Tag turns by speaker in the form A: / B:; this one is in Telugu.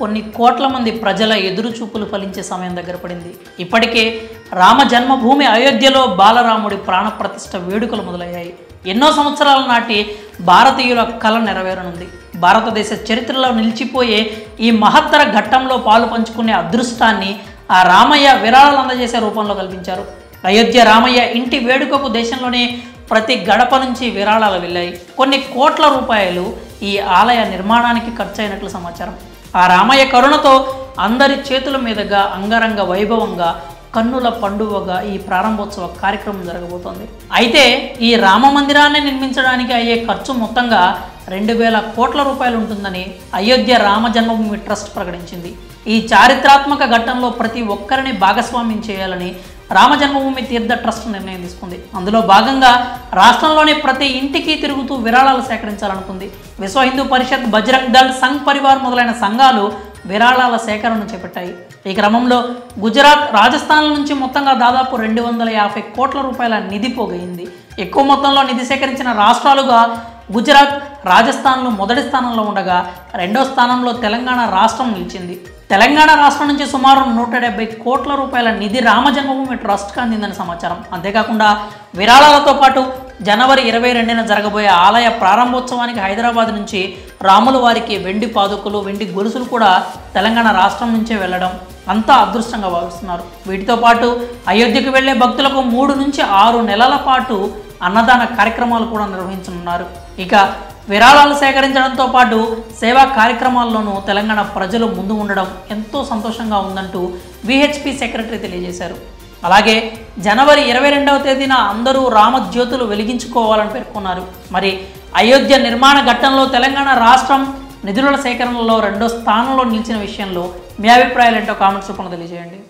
A: కొన్ని కోట్ల మంది ప్రజల ఎదురుచూపులు ఫలించే సమయం దగ్గర పడింది ఇప్పటికే రామ జన్మభూమి అయోధ్యలో బాలరాముడి ప్రాణప్రతిష్ఠ వేడుకలు మొదలయ్యాయి ఎన్నో సంవత్సరాల నాటి భారతీయుల కళ నెరవేరనుంది భారతదేశ చరిత్రలో నిలిచిపోయే ఈ మహత్తర ఘట్టంలో పాలు పంచుకునే అదృష్టాన్ని ఆ రామయ్య విరాళాలు అందజేసే రూపంలో కల్పించారు అయోధ్య రామయ్య ఇంటి వేడుకకు దేశంలోనే ప్రతి గడప నుంచి విరాళాలు వెళ్ళాయి కొన్ని కోట్ల రూపాయలు ఈ ఆలయ నిర్మాణానికి ఖర్చయినట్లు సమాచారం ఆ రామయ్య కరుణతో అందరి చేతుల మీదుగా అంగరంగ వైభవంగా కన్నుల పండువగా ఈ ప్రారంభోత్సవ కార్యక్రమం జరగబోతోంది అయితే ఈ రామ మందిరాన్ని నిర్మించడానికి అయ్యే ఖర్చు మొత్తంగా రెండు వేల కోట్ల రూపాయలు ఉంటుందని అయోధ్య రామ జన్మభూమి ట్రస్ట్ ప్రకటించింది ఈ చారిత్రాత్మక ఘట్టంలో ప్రతి ఒక్కరిని భాగస్వామ్యం చేయాలని రామ జన్మభూమి తీర్థ ట్రస్ట్ నిర్ణయం తీసుకుంది అందులో భాగంగా రాష్ట్రంలోని ప్రతి ఇంటికి తిరుగుతూ విరాళాలు సేకరించాలనుకుంది విశ్వ హిందూ పరిషత్ బజరంగ్ దళ్ సంఘ్ పరివార్ మొదలైన సంఘాలు విరాళాల సేకరణ చేపట్టాయి ఈ క్రమంలో గుజరాత్ రాజస్థాన్ నుంచి మొత్తంగా దాదాపు రెండు వందల యాభై కోట్ల రూపాయల నిధి పోగైంది ఎక్కువ మొత్తంలో నిధి సేకరించిన రాష్ట్రాలుగా గుజరాత్ రాజస్థాన్లు మొదటి స్థానంలో ఉండగా రెండో స్థానంలో తెలంగాణ రాష్ట్రం నిలిచింది తెలంగాణ రాష్ట్రం నుంచి సుమారు నూట డెబ్బై కోట్ల రూపాయల నిధి రామ జన్మభూమి ట్రస్ట్కి అందిందని సమాచారం అంతేకాకుండా విరాళాలతో పాటు జనవరి ఇరవై రెండున జరగబోయే ఆలయ ప్రారంభోత్సవానికి హైదరాబాద్ నుంచి రాముల వారికి వెండి పాదుకులు వెండి గొలుసులు కూడా తెలంగాణ రాష్ట్రం నుంచే వెళ్ళడం అంతా అదృష్టంగా భావిస్తున్నారు వీటితో పాటు అయోధ్యకు వెళ్లే భక్తులకు మూడు నుంచి ఆరు నెలల పాటు అన్నదాన కార్యక్రమాలు కూడా నిర్వహించనున్నారు ఇక విరాళాలు సేకరించడంతో పాటు సేవా కార్యక్రమాల్లోనూ తెలంగాణ ప్రజలు ముందు ఉండడం ఎంతో సంతోషంగా ఉందంటూ విహెచ్పి సెక్రటరీ తెలియజేశారు అలాగే జనవరి ఇరవై రెండవ తేదీన అందరూ రామజ్యోతులు వెలిగించుకోవాలని పేర్కొన్నారు మరి అయోధ్య నిర్మాణ ఘట్టంలో తెలంగాణ రాష్ట్రం నిధుల సేకరణలో రెండో స్థానంలో నిలిచిన విషయంలో మీ అభిప్రాయాలు ఏంటో కామెంట్స్ రూపంలో తెలియజేయండి